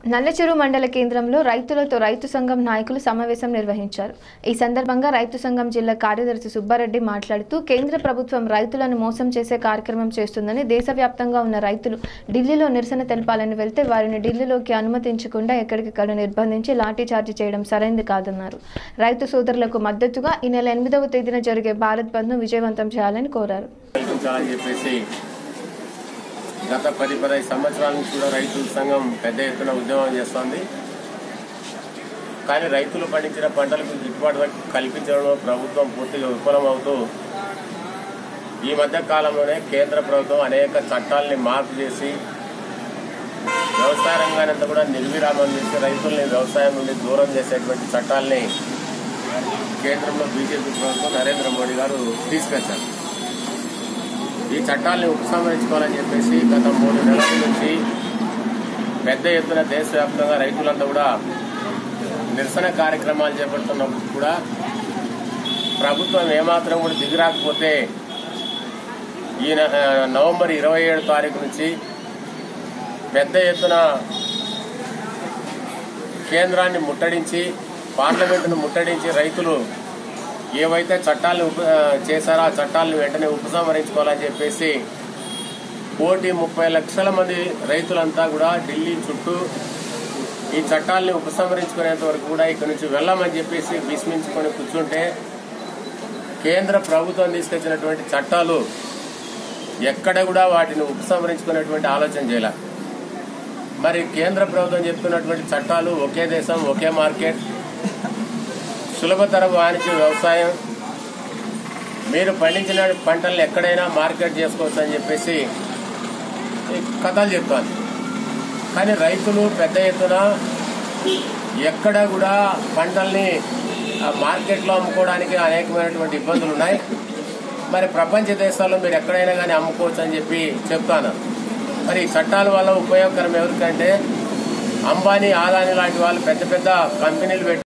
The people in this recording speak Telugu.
నల్లచెరు మండల కేంద్రంలో రైతులతో రైతు సంఘం నాయకులు సమావేశం నిర్వహించారు ఈ సందర్భంగా రైతు సంఘం జిల్లా కార్యదర్శి సుబ్బారెడ్డి మాట్లాడుతూ కేంద్ర ప్రభుత్వం రైతులను మోసం చేసే కార్యక్రమం చేస్తుందని దేశవ్యాప్తంగా ఉన్న రైతులు ఢిల్లీలో నిరసన తెలపాలని వెళ్తే వారిని ఢిల్లీలోకి అనుమతించకుండా ఎక్కడికక్కడ నిర్బంధించి లాఠీచార్జి చేయడం సరైంది కాదన్నారు రైతు సోదరులకు మద్దతుగా ఈ నెల ఎనిమిదవ తేదీన జరిగే భారత్ బంద్ను విజయవంతం చేయాలని కోరారు కల్పించాలని చెప్పేసి గత పది పదహైదు సంవత్సరాల నుంచి కూడా రైతు సంఘం పెద్ద ఎత్తున ఉద్యమం చేస్తోంది కానీ రైతులు పండించిన పంటలకు గిట్టుబాటు ధర కల్పించడంలో ప్రభుత్వం పూర్తిగా విఫలమవుతూ ఈ మధ్య కాలంలోనే కేంద్ర ప్రభుత్వం అనేక చట్టాలని మార్పు చేసి వ్యవసాయ రంగాన్ని అంతా కూడా నిర్విరామం చేసి రైతుల్ని వ్యవసాయం నుండి దూరం చేసేటువంటి చట్టాలని కేంద్రంలో బీజేపీ ప్రభుత్వం నరేంద్ర మోడీ గారు తీసుకొచ్చారు ఈ చట్టాలను ఉపసంహరించుకోవాలని చెప్పేసి గత మూడు నెలల నుంచి పెద్ద ఎత్తున దేశవ్యాప్తంగా రైతులంతా కూడా నిరసన కార్యక్రమాలు చేపడుతున్నప్పుడు కూడా ప్రభుత్వం ఏమాత్రం కూడా దిగిరాకపోతే ఈ న- ఆ, నవంబర్ ఇరవై ఏడు తారీఖు నుంచి పెద్ద ఎత్తున కేంద్రాన్ని ముట్టడించి పార్లమెంటును ముట్టడించి రైతులు ఏవైతే చట్టాలను ఉప ఆ, చేశారో ఆ చట్టాలను వెంటనే ఉపసంహరించుకోవాలని చెప్పేసి కోటి ముప్పై లక్షల మంది రైతులంతా కూడా ఢిల్లీ చుట్టూ ఈ చట్టాలని ఉపసంహరించుకునేంత వరకు కూడా ఇక్కడి నుంచి వెళ్ళమని చెప్పేసి విస్మించుకొని కూర్చుంటే కేంద్ర ప్రభుత్వం తీసుకొచ్చినటువంటి చట్టాలు ఎక్కడ కూడా వాటిని ఉపసంహరించుకునేటువంటి ఆలోచన చేయాల మరి కేంద్ర ప్రభుత్వం చెప్తున్నటువంటి చట్టాలు ఒకే దేశం ఒకే మార్కెట్ సులభతర వాణిజ్య వ్యవసాయం మీరు పండించిన పంటలను ఎక్కడైనా మార్కెట్ చేసుకోవచ్చు అని చెప్పేసి ఈ కథలు చెప్తాను కానీ రైతులు పెద్ద ఎత్తున ఎక్కడ కూడా పంటల్ని ఆ, మార్కెట్లో అమ్ముకోవడానికి అనేకమైనటువంటి ఇబ్బందులు ఉన్నాయి మరి ప్రపంచ దేశాల్లో మీరు ఎక్కడైనా కానీ అమ్ముకోవచ్చు అని చెప్పి చెప్తాను మరి ఈ చట్టాల వల్ల ఉపయోగకరం ఎవరికంటే అంబానీ ఆదాని లాంటి వాళ్ళు పెద్ద పెద్ద కంపెనీలు పెట్టి